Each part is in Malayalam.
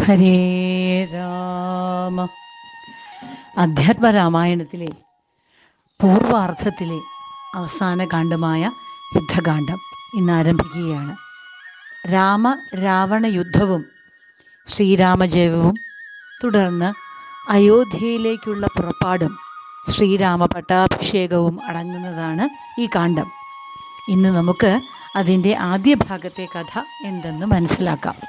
ഹരേ രാമ അധ്യാത്മ രാമായണത്തിലെ പൂർവാർത്ഥത്തിലെ അവസാന കാണ്ഡമായ യുദ്ധകാന്ഡം ഇന്ന് ആരംഭിക്കുകയാണ് രാമ രാവണ യുദ്ധവും ശ്രീരാമജയവും തുടർന്ന് അയോധ്യയിലേക്കുള്ള പുറപ്പാടും ശ്രീരാമ പട്ടാഭിഷേകവും അടങ്ങുന്നതാണ് ഈ കാണ്ഡം ഇന്ന് നമുക്ക് അതിൻ്റെ ആദ്യ ഭാഗത്തെ കഥ എന്തെന്ന് മനസ്സിലാക്കാം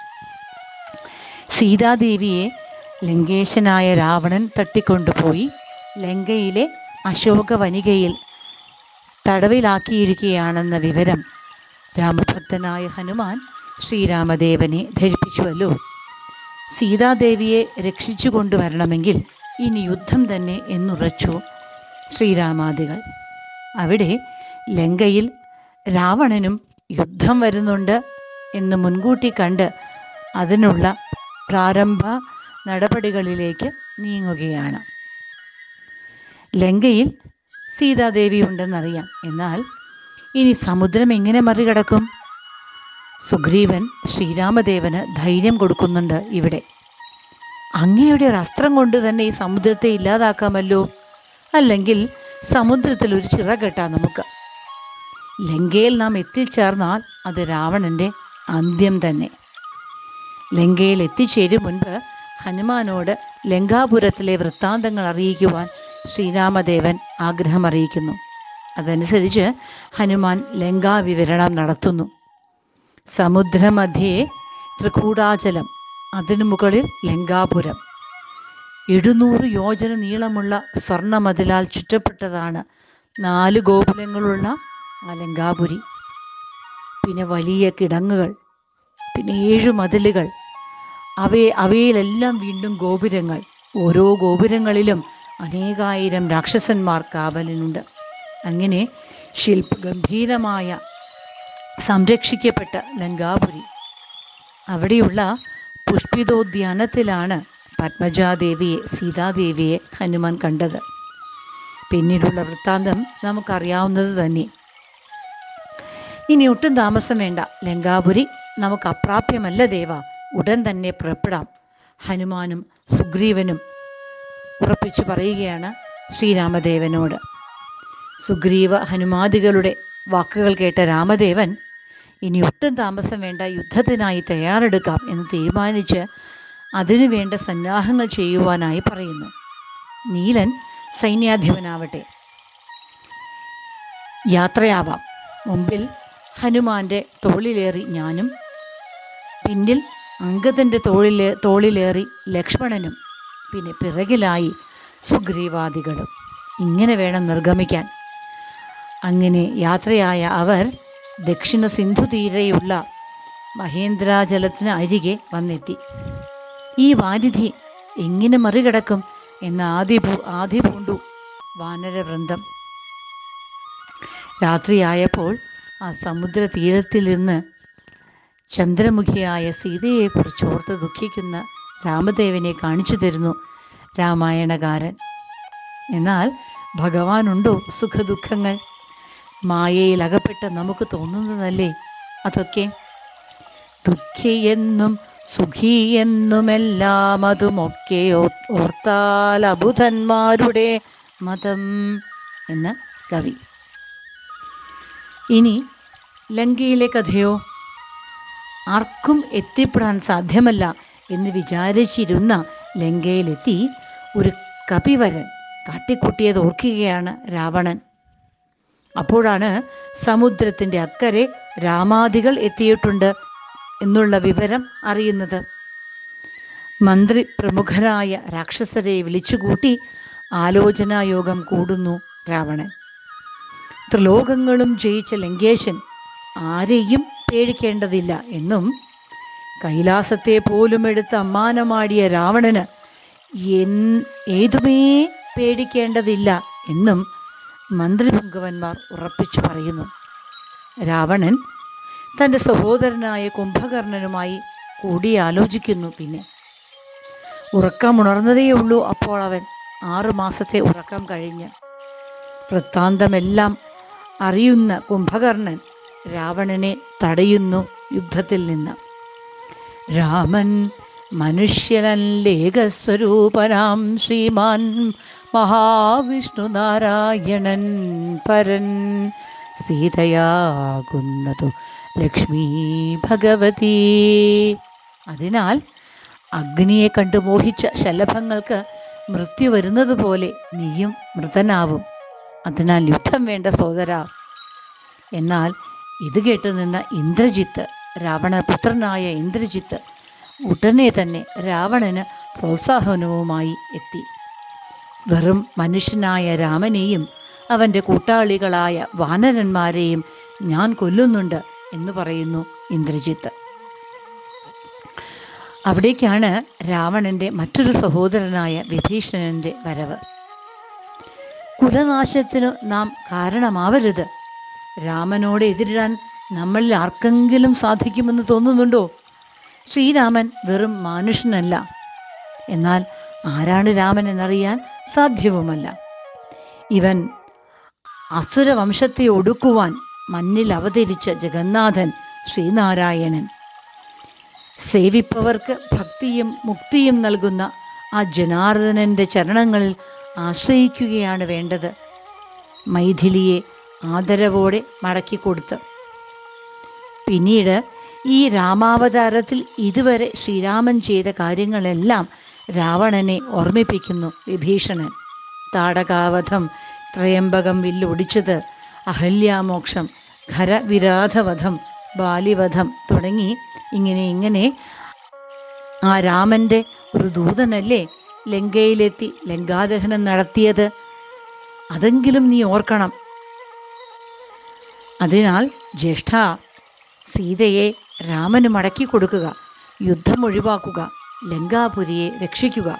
സീതാദേവിയെ ലങ്കേശനായ രാവണൻ തട്ടിക്കൊണ്ടുപോയി ലങ്കയിലെ അശോകവനികയിൽ തടവിലാക്കിയിരിക്കുകയാണെന്ന വിവരം രാമഭക്തനായ ഹനുമാൻ ശ്രീരാമദേവനെ ധരിപ്പിച്ചുവല്ലോ സീതാദേവിയെ രക്ഷിച്ചു കൊണ്ടുവരണമെങ്കിൽ ഇനി യുദ്ധം തന്നെ എന്നുറച്ചു ശ്രീരാമാദികൾ അവിടെ ലങ്കയിൽ രാവണനും യുദ്ധം വരുന്നുണ്ട് എന്ന് മുൻകൂട്ടി കണ്ട് അതിനുള്ള പ്രാരംഭ നടപടികളിലേക്ക് നീങ്ങുകയാണ് ലങ്കയിൽ സീതാദേവി ഉണ്ടെന്നറിയാം എന്നാൽ ഇനി സമുദ്രം എങ്ങനെ മറികടക്കും സുഗ്രീവൻ ശ്രീരാമദേവന് ധൈര്യം കൊടുക്കുന്നുണ്ട് ഇവിടെ അങ്ങയുടെ ഒരു അസ്ത്രം കൊണ്ട് തന്നെ ഈ സമുദ്രത്തെ ഇല്ലാതാക്കാമല്ലോ അല്ലെങ്കിൽ സമുദ്രത്തിൽ ഒരു ചിറ കെട്ടാം നമുക്ക് ലങ്കയിൽ നാം എത്തിച്ചേർന്നാൽ അത് രാവണന്റെ അന്ത്യം തന്നെ ലങ്കയിൽ എത്തിച്ചേരും മുൻപ് ഹനുമാനോട് ലങ്കാപുരത്തിലെ വൃത്താന്തങ്ങൾ അറിയിക്കുവാൻ ശ്രീരാമദേവൻ ആഗ്രഹം അറിയിക്കുന്നു അതനുസരിച്ച് ഹനുമാൻ ലങ്കാ വിവരണം നടത്തുന്നു സമുദ്രമധ്യേ ത്രികൂടാചലം അതിനു മുകളിൽ ലങ്കാപുരം എഴുന്നൂറ് യോജന നീളമുള്ള സ്വർണ്ണമതിലാൽ ചുറ്റപ്പെട്ടതാണ് നാല് ഗോപുരങ്ങളുള്ള ആ ലങ്കാപുരി പിന്നെ വലിയ കിടങ്ങുകൾ പിന്നെ ഏഴു മതിലുകൾ അവയെ അവയിലെല്ലാം വീണ്ടും ഗോപുരങ്ങൾ ഓരോ ഗോപുരങ്ങളിലും അനേകായിരം രാക്ഷസന്മാർ കാവലിനുണ്ട് അങ്ങനെ ശില്പഗംഭീരമായ സംരക്ഷിക്കപ്പെട്ട ലങ്കാപുരി അവിടെയുള്ള പുഷ്പിതോദ്യാനത്തിലാണ് പത്മജാദേവിയെ സീതാദേവിയെ ഹനുമാൻ കണ്ടത് പിന്നീടുള്ള വൃത്താന്തം നമുക്കറിയാവുന്നത് തന്നെ ഇനി ഒട്ടും താമസം വേണ്ട ലങ്കാപുരി നമുക്ക് അപ്രാപ്യമല്ല ദേവ ഉടൻ തന്നെ പുറപ്പെടാം ഹനുമാനും സുഗ്രീവനും ഉറപ്പിച്ചു പറയുകയാണ് ശ്രീരാമദേവനോട് സുഗ്രീവ ഹനുമാദികളുടെ വാക്കുകൾ കേട്ട രാമദേവൻ ഇനി ഒട്ടും താമസം വേണ്ട യുദ്ധത്തിനായി തയ്യാറെടുക്കാം എന്ന് തീരുമാനിച്ച് അതിനു വേണ്ട സന്നാഹങ്ങൾ ചെയ്യുവാനായി പറയുന്നു നീലൻ സൈന്യാധിപനാവട്ടെ യാത്രയാവാം മുമ്പിൽ ഹനുമാന്റെ തോളിലേറി ഞാനും പിന്നിൽ അങ്കദന്റെ തോളിലേ തോളിലേറി ലക്ഷ്മണനും പിന്നെ പിറകിലായി സുഗ്രീവാദികളും ഇങ്ങനെ വേണം നിർഗമിക്കാൻ അങ്ങനെ യാത്രയായ അവർ ദക്ഷിണ സിന്ധു തീരെയുള്ള മഹേന്ദ്രാജലത്തിന് അരികെ വന്നെത്തി ഈ വാരിധി എങ്ങനെ മറികടക്കും എന്ന് ആദ്യ ആദ്യ പൂണ്ടു വാനരവൃന്ദം രാത്രിയായപ്പോൾ ആ സമുദ്ര തീരത്തിലിരുന്ന് ചന്ദ്രമുഖിയായ സീതയെക്കുറിച്ച് ഓർത്ത് ദുഃഖിക്കുന്ന രാമദേവനെ കാണിച്ചു തരുന്നു രാമായണകാരൻ എന്നാൽ ഭഗവാനുണ്ടോ സുഖദുഃഖങ്ങൾ മായയിൽ അകപ്പെട്ട നമുക്ക് തോന്നുന്നതല്ലേ അതൊക്കെ ദുഃഖിയെന്നും സുഖിയെന്നുമെല്ലാം അതുമൊക്കെ ഓർത്താൽ അബുധന്മാരുടെ മതം എന്ന കവി ഇനി ലങ്കയിലെ കഥയോ ആർക്കും എത്തിപ്പെടാൻ സാധ്യമല്ല എന്ന് വിചാരിച്ചിരുന്ന ലങ്കയിലെത്തി ഒരു കപിവരൻ കാട്ടിക്കൂട്ടിയത് ഓർക്കുകയാണ് രാവണൻ അപ്പോഴാണ് സമുദ്രത്തിൻ്റെ അക്കരെ രാമാദികൾ എത്തിയിട്ടുണ്ട് എന്നുള്ള വിവരം അറിയുന്നത് മന്ത്രി പ്രമുഖരായ രാക്ഷസരെ വിളിച്ചുകൂട്ടി ആലോചനായോഗം കൂടുന്നു രാവണൻ ത്രിലോകങ്ങളും ജയിച്ച ലങ്കേശൻ ആരെയും പേടിക്കേണ്ടതില്ല എന്നും കൈലാസത്തെ പോലും എടുത്ത് അമ്മാനമാടിയ രാവണന് എൻ ഏതുമേ പേടിക്കേണ്ടതില്ല എന്നും മന്ത്രിപുങ്കവന്മാർ ഉറപ്പിച്ചു പറയുന്നു രാവണൻ തൻ്റെ സഹോദരനായ കുംഭകർണനുമായി കൂടിയാലോചിക്കുന്നു പിന്നെ ഉറക്കമുണർന്നതേയുള്ളൂ അപ്പോൾ അവൻ ആറു മാസത്തെ ഉറക്കം കഴിഞ്ഞ് വൃത്താന്തമെല്ലാം അറിയുന്ന കുംഭകർണൻ രാവണനെ തടയുന്നു യുദ്ധത്തിൽ നിന്ന് രാമൻ മനുഷ്യനല്ലേകസ്വരൂപനാം ശ്രീമാൻ മഹാവിഷ്ണു നാരായണൻ പരൻ സീതയാകുന്നതു ലക്ഷ്മി ഭഗവതി അതിനാൽ അഗ്നിയെ കണ്ടു മോഹിച്ച ശലഭങ്ങൾക്ക് മൃത്യു വരുന്നത് പോലെ നീയും മൃതനാവും അതിനാൽ യുദ്ധം വേണ്ട സോദര എന്നാൽ ഇത് കേട്ട് നിന്ന ഇന്ദ്രജിത്ത് രാവണപുത്രനായ ഇന്ദ്രജിത്ത് ഉടനെ തന്നെ രാവണന് പ്രോത്സാഹനവുമായി എത്തി വെറും മനുഷ്യനായ രാമനെയും അവൻ്റെ കൂട്ടാളികളായ വാനരന്മാരെയും ഞാൻ കൊല്ലുന്നുണ്ട് എന്ന് പറയുന്നു ഇന്ദ്രജിത്ത് അവിടേക്കാണ് രാവണന്റെ മറ്റൊരു സഹോദരനായ വിഭീഷണന്റെ വരവ് കുലനാശത്തിനു നാം കാരണമാവരുത് രാമനോട് എതിരിടാൻ നമ്മളിൽ ആർക്കെങ്കിലും സാധിക്കുമെന്ന് തോന്നുന്നുണ്ടോ ശ്രീരാമൻ വെറും മാനുഷനല്ല എന്നാൽ ആരാണ് രാമൻ എന്നറിയാൻ സാധ്യവുമല്ല ഇവൻ അസുരവംശത്തെ ഒടുക്കുവാൻ മണ്ണിൽ അവതരിച്ച ജഗന്നാഥൻ ശ്രീനാരായണൻ സേവിപ്പവർക്ക് ഭക്തിയും മുക്തിയും നൽകുന്ന ആ ജനാർദ്ദനന്റെ ചരണങ്ങളിൽ ആശ്രയിക്കുകയാണ് വേണ്ടത് മൈഥിലിയെ ആദരവോടെ മടക്കിക്കൊടുത്ത് പിന്നീട് ഈ രാമാവതാരത്തിൽ ഇതുവരെ ശ്രീരാമൻ ചെയ്ത കാര്യങ്ങളെല്ലാം രാവണനെ ഓർമ്മിപ്പിക്കുന്നു വിഭീഷണൻ താടകാവധം ത്രയംബകം വില്ലൊടിച്ചത് അഹല്യാമോക്ഷം ഖരവിരാധവധം ബാലിവധം തുടങ്ങി ഇങ്ങനെ ഇങ്ങനെ ആ രാമന്റെ ഒരു ദൂതനല്ലേ ലങ്കയിലെത്തി ലങ്കാദഹനം നടത്തിയത് അതെങ്കിലും നീ ഓർക്കണം അതിനാൽ ജ്യേഷ്ഠ സീതയെ രാമന് മടക്കി കൊടുക്കുക യുദ്ധം ഒഴിവാക്കുക ലങ്കാപുരിയെ രക്ഷിക്കുക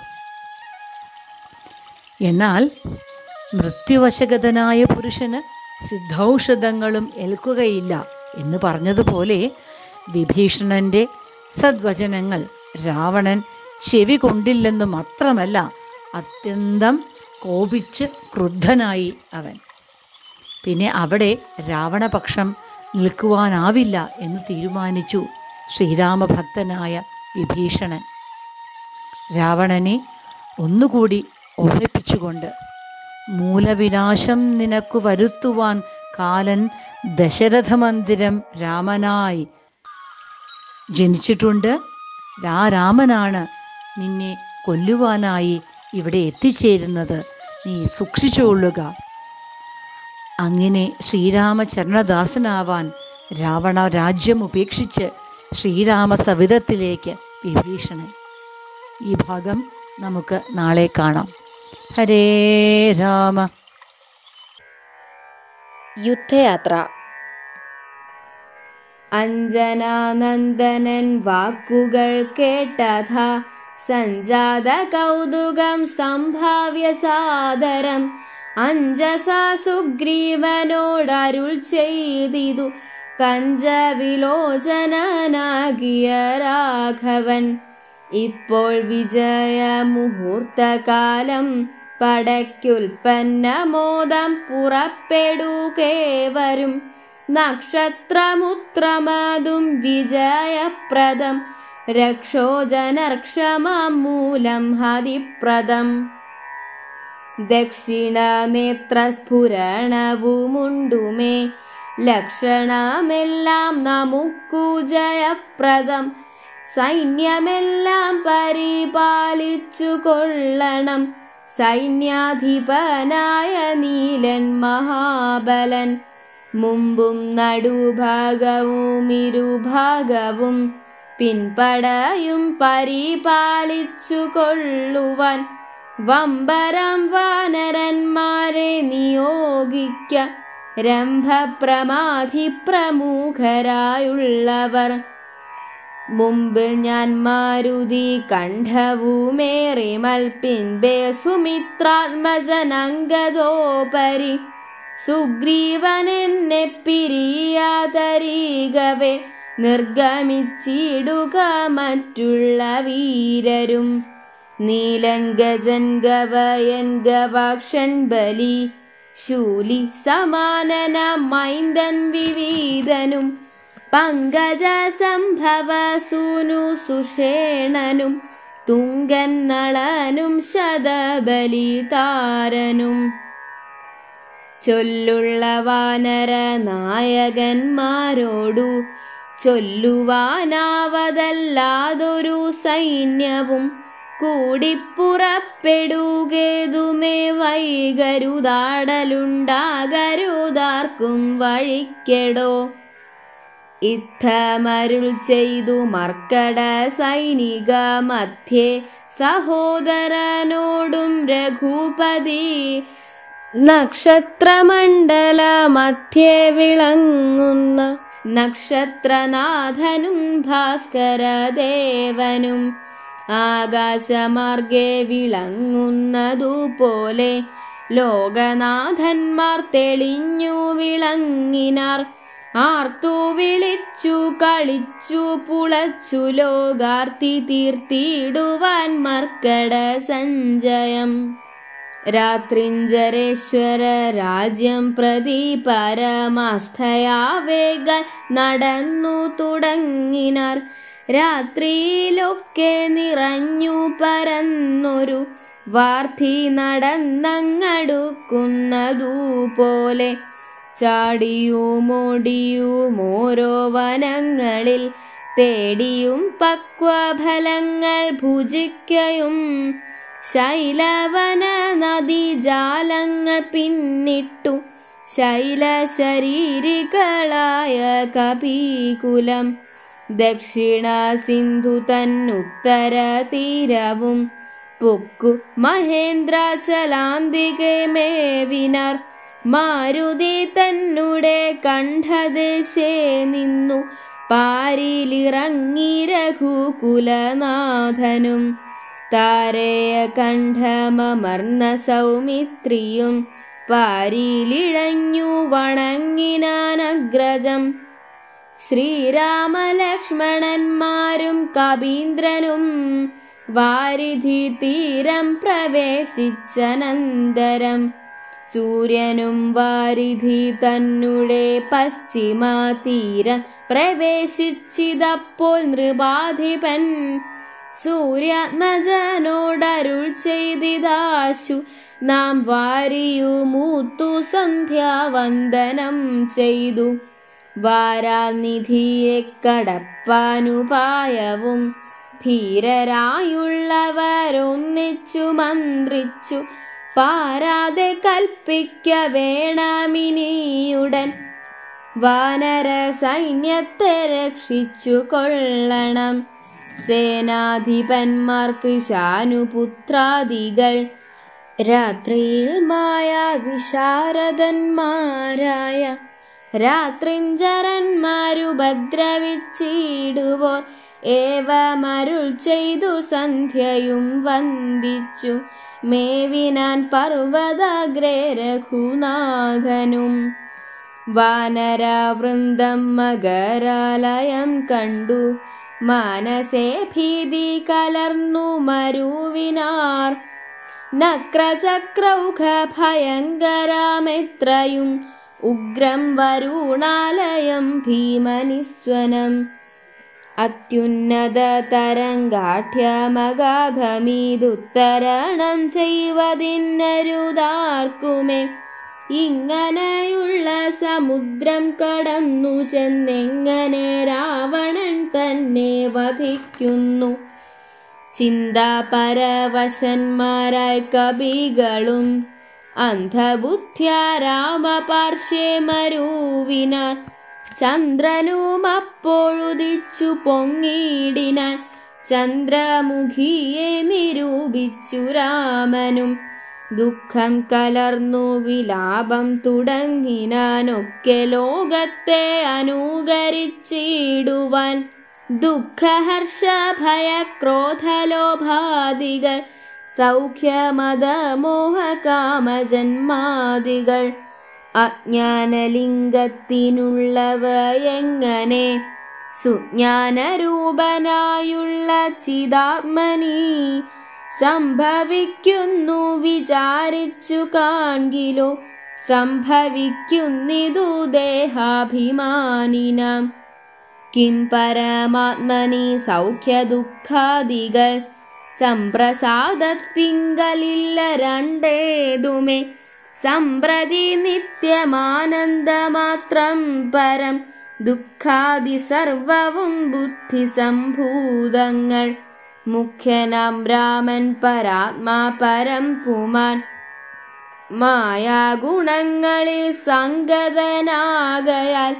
എന്നാൽ മൃത്യുവശഗതനായ പുരുഷന് സിദ്ധൌഷധങ്ങളും ഏൽക്കുകയില്ല എന്ന് പറഞ്ഞതുപോലെ വിഭീഷണന്റെ സദ്വചനങ്ങൾ രാവണൻ ചെവി കൊണ്ടില്ലെന്ന് മാത്രമല്ല അത്യന്തം കോപിച്ച് ക്രുദ്ധനായി അവൻ പിന്നെ അവിടെ രാവണപക്ഷം നിൽക്കുവാനാവില്ല എന്ന് തീരുമാനിച്ചു ശ്രീരാമഭക്തനായ വിഭീഷണൻ രാവണനെ ഒന്നുകൂടി ഓർമ്മിപ്പിച്ചുകൊണ്ട് മൂലവിനാശം നിനക്കു വരുത്തുവാൻ കാലൻ ദശരഥ മന്ദിരം രാമനായി ജനിച്ചിട്ടുണ്ട് ആ രാമനാണ് നിന്നെ കൊല്ലുവാനായി ഇവിടെ എത്തിച്ചേരുന്നത് നീ സൂക്ഷിച്ചുകൊള്ളുക അങ്ങനെ ശ്രീരാമചരണദാസനാവാൻ രാവണ രാജ്യം ഉപേക്ഷിച്ച് ശ്രീരാമ സവിധത്തിലേക്ക് വിഭീഷണൻ ഈ ഭാഗം നമുക്ക് നാളെ കാണാം ഹരേ രാമ യുദ്ധയാത്ര അഞ്ജനാനന്ദനൻ വാക്കുകൾ കേട്ടഥ സഞ്ജാത കൗതുകം സംഭാവ്യ സാദരം അഞ്ജസ സുഗ്രീവനോടരുൾ ചെയ്തിതു കഞ്ചവിലോചനാകിയ രാഘവൻ ഇപ്പോൾ വിജയ മുഹൂർത്തകാലം പടയ്ക്കുൽപ്പന്നമോദം പുറപ്പെടുകേവരും നക്ഷത്രമുത്രമതും വിജയപ്രദം രക്ഷോജനർക്ഷമം മൂലം ഹതിപ്രദം ദക്ഷിണ നേത്രസ്ഫുരണവുമുണ്ടുമേ ലക്ഷണമെല്ലാം നമുക്കു ജയപ്രദം സൈന്യമെല്ലാം പരിപാലിച്ചു കൊള്ളണം സൈന്യാധിപനായ നീലൻ മഹാബലൻ മുമ്പും നടുഭാഗവും ഇരുഭാഗവും പിൻപടയും പരിപാലിച്ചു കൊള്ളുവാൻ വമ്പരം വാനരന്മാരെ നിയോഗിക്ക രംഭപ്രമാധി പ്രമുഖരായുള്ളവർ മുമ്പിൽ ഞാൻ മാരുതി കണ്ഠവുമേറി മൽപ്പിൻപേ സുമിത്രാത്മജനങ്കതോപരി സുഗ്രീവനെന്നെ പിരിയാതരീകവേ നിർഗമിച്ചിടുക മറ്റുള്ള വീരരും നീലൻ ഗജൻ ഗവയൻ ഗവാക്ഷൻ ബലി ശൂലി സമാനന മൈന്ദൻ വിവീതനും പങ്കജ സംഭവ സൂനു സുഷേണനും തുങ്കൻ നളനും ശതബലിതാരനും ചൊല്ലുള്ള വാനര നായകന്മാരോടു ചൊല്ലുവാനാവതല്ലാതൊരു സൈന്യവും കൂടിപ്പുറപ്പെടുകേതുമേ വൈകരുതാടലുണ്ടാകരുതാർക്കും വഴിക്കെടോ ഇത്തമരുൾ ചെയ്തു മർക്കട സൈനിക മധ്യേ സഹോദരനോടും രഘുപതി നക്ഷത്രമണ്ഡല മധ്യേ വിളങ്ങുന്ന നക്ഷത്രനാഥനും ഭാസ്കരദേവനും ആകാശമാർഗെ വിളങ്ങുന്നതുപോലെ ലോകനാഥന്മാർ തെളിഞ്ഞു വിളങ്ങിനാർ ആർത്തു വിളിച്ചു കളിച്ചു പുളച്ചു ലോകാർത്തി തീർത്തിടുവാൻ മർക്കട സഞ്ജയം രാത്രിഞ്ചരേശ്വര രാജ്യം പ്രതി പരമാസ്ഥയാ വേഗം നടന്നു തുടങ്ങിനാർ രാത്രിയിലൊക്കെ നിറഞ്ഞു പരന്നൊരു വാർത്തി നടന്നങ്ങടുക്കുന്നതുപോലെ ചാടിയുമോടിയും ഓരോ വനങ്ങളിൽ തേടിയും പക്വഫലങ്ങൾ ഭുജിക്കയും ശൈലവന നദീജാലങ്ങൾ പിന്നിട്ടു ശൈലശരീരികളായ കപീകുലം ദക്ഷിണ സിന്ധു തന്നുത്തര തീരവും പൊക്കു മഹേന്ദ്രാചലാന്തികെ മേവിനാർ മാരുതി തന്നെ കണ്ഠദേശേ നിന്നു പാരിലിറങ്ങി രഘുകുലനാഥനും താരയ കണ്ഠമർന്ന സൗമിത്രിയും പാരിലിഴഞ്ഞു വണങ്ങിനാനഗ്രജം ശ്രീരാമലക്ഷ്മണന്മാരും കവീന്ദ്രനും വാരിധി തീരം പ്രവേശിച്ചനന്തരം സൂര്യനും വാരിധി തന്നെ പശ്ചിമ തീരം പ്രവേശിച്ചിതപ്പോൾ നൃപാധിപൻ സൂര്യാത്മജനോടരുൾ ചെയ്തിതാശു നാം വാരിയു മൂത്തു സന്ധ്യാവന്ദനം ചെയ്തു വാരാനിധിയെ കടപ്പാനുപായവും ധീരരായുള്ളവരൊന്നിച്ചു മന്ത്രിച്ചു പാരാതെ കൽപ്പിക്ക വേണമിനിയുടൻ വാനര സൈന്യത്തെ രക്ഷിച്ചു കൊള്ളണം സേനാധിപന്മാർ കൃശാനുപുത്രാദികൾ രാത്രിയിൽ മായ വിശാരദന്മാരായ രാത്രിഞ്ചരന്മാരുപദ്രവിച്ചിടുവോർ ഏവമരുൾ ചെയ്തു സന്ധ്യയും വന്ദിച്ചു മേവിനാൻ പർവ്വതഗ്രേ രഘുനാഥനും വാനരവൃന്ദം മകരാലയം കണ്ടു മാനസേ ഭീതി കലർന്നു മരുവിനാർ നക്രചക്രൗഘ ഭയങ്കരമെത്രയും ഉഗ്രം വരുണാലയം ഭീമനിസ്വനം അത്യുന്നത തരംഗാഠ്യമഗാധമീതുത്തരണം ചെയ്വതിന്നരുതാർക്കുമേ ഇങ്ങനെയുള്ള സമുദ്രം കടന്നു ചെന്നെങ്ങനെ രാവണൻ തന്നെ വധിക്കുന്നു ചിന്താപരവശന്മാരായ കവികളും അന്ധബുദ്ധ്യ രാമപാർശ്വേ മരുവിനാർ ചന്ദ്രനും അപ്പോഴുദിച്ചു പൊങ്ങിയിടിനാൻ ചന്ദ്രമുഖിയെ നിരൂപിച്ചു രാമനും ദുഃഖം കലർന്നു വിലാപം തുടങ്ങിനാനൊക്കെ ലോകത്തെ അനുകരിച്ചിടുവാൻ ദുഃഖഹർഷ ഭയ ക്രോധലോഭാദികൾ സൗഖ്യമതമോഹകാമജന്മാദികൾ അജ്ഞാനലിംഗത്തിനുള്ളവ എങ്ങനെ സുജ്ഞാനരൂപനായുള്ള ചിതാത്മനി സംഭവിക്കുന്നു വിചാരിച്ചു കാൺകിലോ സംഭവിക്കുന്നിതു ദേഹാഭിമാനിനാം കിം പരമാത്മനി സൗഖ്യദുഃഖാദികൾ സംപ്രസാദത്തിങ്കലില്ല രണ്ടേതുമേ സമ്പ്രതി നിത്യമാനന്ദമാത്രം പരം ദുഃഖാദി സർവവും ബുദ്ധി സംഭൂതങ്ങൾ മുഖ്യനാം രാമൻ പരാത്മാ പരം പുമാൻ മായാഗുണങ്ങളിൽ സംഗതനാകയാൽ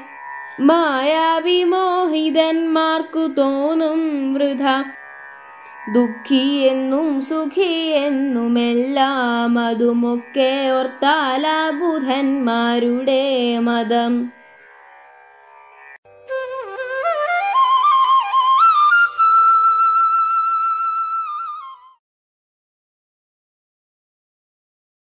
മായാവിമോഹിതന്മാർക്കു തോന്നും വൃഥ ദുഃഖിയെന്നും സുഖിയെന്നുമെല്ലാം അതുമൊക്കെ ഓർത്താല ബുധന്മാരുടെ മതം